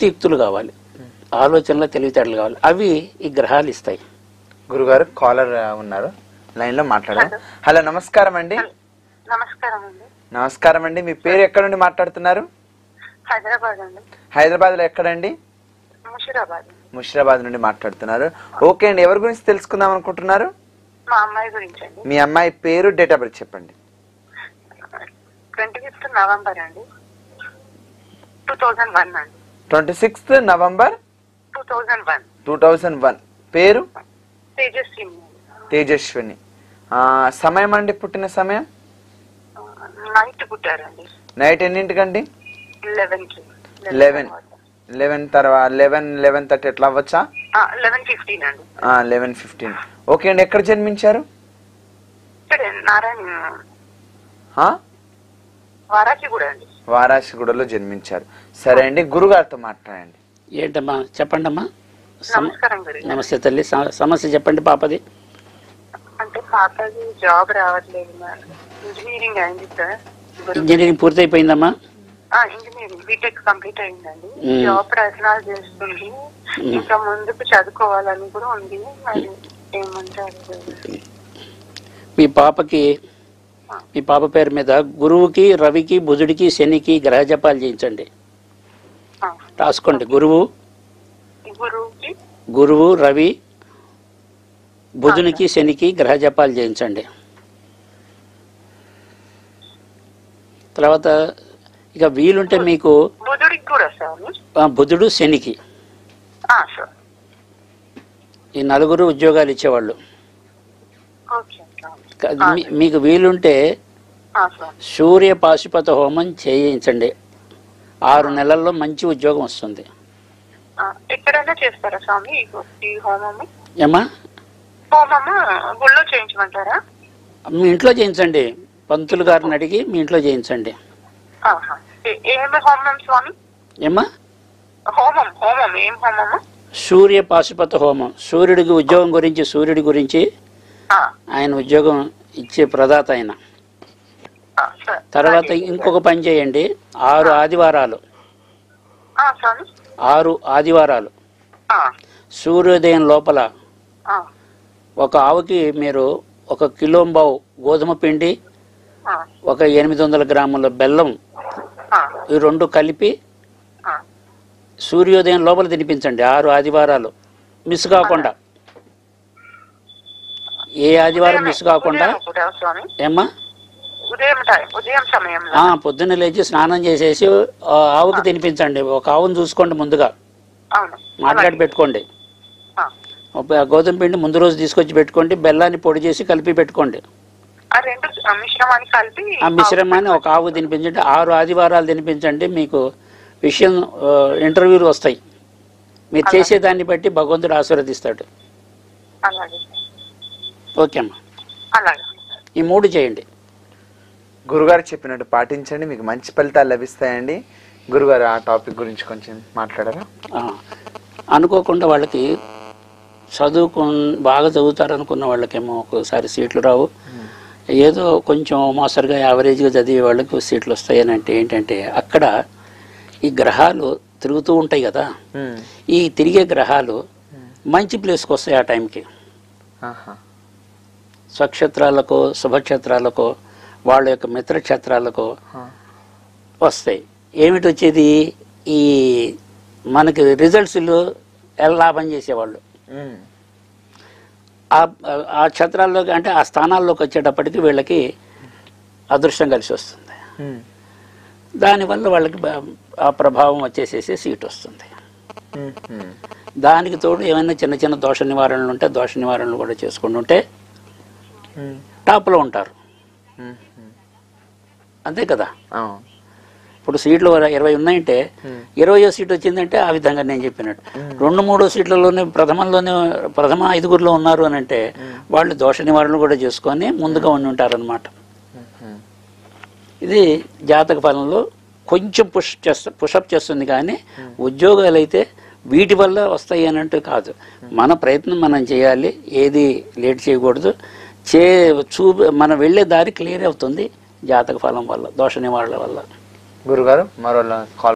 శక్తియుక్తులు కావాలి ఆలోచనలో తెలివితేటలు కావాలి అవి ఈ గ్రహాలు ఇస్తాయి గురుగారు కాలర్ ఉన్నారు లైన్ లో మాట్లాడదాం హలో నమస్కారం అండి నమస్కారం అండి నమస్కారం అండి మీ పేరు ఎక్కడ నుండి మాట్లాడుతున్నారు హైదరాబాద్ అండి హైదరాబాద్ లో ఎక్కడండి ముషిరాబాద్ అండి. ముషిరాబాద్ నుండి మాట్లాడుతున్నారు ఓకే అండి ఎవరి గురించి తెలుసుకుందాం అనుకుంటున్నారు మా అమ్మాయి గురించి అండి మీ అమ్మాయి పేరు డేట్ ఆఫ్ బర్త్ చెప్పండి ట్వంటీ ఫిఫ్త్ నవంబర్ అండి టూ థౌజండ్ వన్ అండి twenty sixth November two thousand one two thousand one పేరు తేజస్విని తేజస్విని ఆ, సమయం అండి పుట్టిన సమయం నైట్ పుట్టారండి నైట్ ఎన్నింటికండి లెవెన్ కి లెవెన్ లెవెన్ తర్వాత లెవెన్ లెవెన్ థర్టీ ఎట్లా అవ్వచ్చా లెవెన్ ఫిఫ్టీన్ అండి లెవెన్ ఫిఫ్టీన్ ఓకే అండి ఎక్కడ జన్మించారు ఇక్కడ నారాయణ ఆ? వారాకి కూడా అండి వారాసిగూడలో జన్మించారు సరే అండి గురుగారితో మాట్లాడండి ఏంటమ్మా చెప్పండి అమ్మా నమస్కారం గురించి నమస్తే తల్లి సమ- సమస్య చెప్పండి పాపది అంటే పాపది జాబ్ రావట్లేదు మ్యామ్ ఇంజనీరింగ్ అయింది సార్ గురు- ఇంజనీరింగ్ పూర్తయిపోయిందమ్మా ఆ, ఇంజనీరింగ్ బీటెక్ కంప్లీట్ అయిందండి మ్మ్. జాబ్ ప్రయత్నాలు చేస్తుంది ఇంకా ముందుకు చదువుకోవాలని కూడా ఉంది మరి ఏమంటారు మీ పాపకి మీ పాప పేరు మీద గురువుకి రవికి బుధుడికి శనికి గ్రహ జపాలు చేయించండి ఆ, రాసుకోండి గురువు గురువుకి గురువు రవి బుధునికి శనికి గ్రహ జపాలు చేయించండి తర్వాత ఇక వీలుంటే మీకు బుధుడికి కూడా సార్ ఆ, బుధుడు శనికి ఆ, సార్ ఈ నలుగురు ఉద్యోగాలు ఇచ్చేవాళ్ళు ఓకే సార్ క- మీ- మీకు వీలుంటే ఆ, సార్ సూర్య పాశుపత హోమం చేయించండి ఆరు నెలల్లో మంచి ఉద్యోగం వస్తుంది ఆ, ఎక్కడైనా చేస్తారా స్వామి ఈ- ఈ హోమము ఏమా హోమము గుళ్ళో చేయించమంటారా మీ ఇంట్లో చేయించండి పంతులు గారిని అడిగి మీ ఇంట్లో చేయించండి ఆహా. ఏ- ఏమి హోమం స్వామి ఏమా హోమం హోమం ఏం హోమము సూర్య పాశుపత హోమం సూర్యుడికి ఉద్యోగం గురించి సూర్యుడి గురించి ఆ, ఆయన ఉద్యోగం ఇచ్చే ప్రదాత ఆయన ఆ, సార్ తర్వాత ఇంకొక పని చేయండి ఆరు ఆదివారాలు ఆ, స్వామి ఆరు ఆదివారాలు ఆ, సూర్యోదయం లోపల ఆ, ఒక ఆవుకి మీరు ఒక కిలోంబావు గోధుమ పిండి ఆ, ఒక ఎనిమిది వందల గ్రాముల బెల్లం ఆ, ఈ రెండు కలిపి ఆ. సూర్యోదయం లోపల తినిపించండి ఆరు ఆదివారాలు మిస్ కాకుండా ఏ ఆదివారం మిస్ కాకుండా ఉదయం కూడా స్వామి ఏమ్మా ఉదయం టైం ఉదయం సమయంలో ఆ, పొద్దున్న లేచి స్నానం చేసేసి ఆ, ఆవుకి తినిపించండి ఒక ఆవును చూసుకోండి ముందుగా అవును మాట్లాడి పెట్టుకోండి ఆ. ఒక గోధుమ పిండి ముందు రోజు తీసుకొచ్చి పెట్టుకోండి బెల్లాన్ని పొడి చేసి కలిపి పెట్టుకోండి ఆ రెండు ఆ మిశ్రమాన్ని కలిపి ఆ మిశ్రమాన్ని ఒక ఆవు తినిపించండి ఆరు ఆదివారాలు తినిపించండి మీకు విషయం ఆ, ఇంటర్వ్యూలు వస్తాయి మీరు చేసే దాన్ని బట్టి భగవంతుడు ఆశీర్వదిస్తాడు అలాగే ఓకే అమ్మా అలాగే ఈ మూడు చేయండి గురుగారు చెప్పినట్టు పాటించండి మీకు మంచి ఫలితాలు లభిస్తాయండి గురుగారు ఆ టాపిక్ గురించి కొంచెం మాట్లాడరా ఆ, అనుకోకుండా వాళ్ళకి చదువుకు బాగా చదువుతారు అనుకున్న వాళ్ళకేమో ఒక్కోసారి సీట్లు రావు ఏదో కొంచెం మోసరిగా యావరేజ్గా చదివే వాళ్ళకి సీట్లు వస్తాయని అంటే ఏంటంటే అక్కడ ఈ గ్రహాలు తిరుగుతూ ఉంటాయి కదా ఉమ్. ఈ తిరిగే గ్రహాలు మంచి ప్లేస్కి వస్తాయి ఆ టైంకి ఆహా. స్వక్షేత్రాలకు శుభక్షేత్రాలకు వాళ్ళ యొక్క మిత్రక్షేత్రాలకు ఆ. వస్తాయి ఏమిటి వచ్చేది ఈ మనకి రిజల్ట్స్లు లాభం చేసేవాళ్ళు ఉమ్. ఆ ఆ క్షేత్రాల్లోకి అంటే ఆ స్థానాల్లోకి వచ్చేటప్పటికి వీళ్ళకి అదృష్టం కలిసి వస్తుంది ఉమ్. దానివల్ల వాళ్ళకి బా- ఆ ప్రభావం వచ్చేసేసి సీట్ వస్తుంది ఉమ్. ఉమ్. దానికి తోడు ఏమైనా చిన్న చిన్న దోష నివారణలు ఉంటే దోష నివారణలు కూడా చేసుకుంటుంటే ఉమ్. టాప్లో ఉంటారు ఉమ్. ఉమ్. అంతే కదా అవును. ఇప్పుడు సీట్లు ఇరవై ఉన్నాయంటే ఇరవయో సీట్ వచ్చిందంటే ఆ విధంగా నేను చెప్పినట్టు రెండు మూడో సీట్లలోనే ప్రథమంలోనే ప్రథమ ఐదుగురులో ఉన్నారు అని అంటే వాళ్ళు దోష నివారణ కూడా చేసుకొని ముందుగా ఉండి ఉంటారనమాట ఉమ్. ఇది జాతక ఫలంలో కొంచెం పుష్ చేస్త పుషప్ చేస్తుంది కానీ ఉద్యోగాలు అయితే వీటి వల్ల వస్తాయి అని అంటే కాదు మన ప్రయత్నం మనం చేయాలి ఏది లేట్ చేయకూడదు చే చూ మనం వెళ్ళే దారి క్లియర్ అవుతుంది జాతక ఫలం వల్ల దోష నివారణ వల్ల గురుగారు మరో కాల్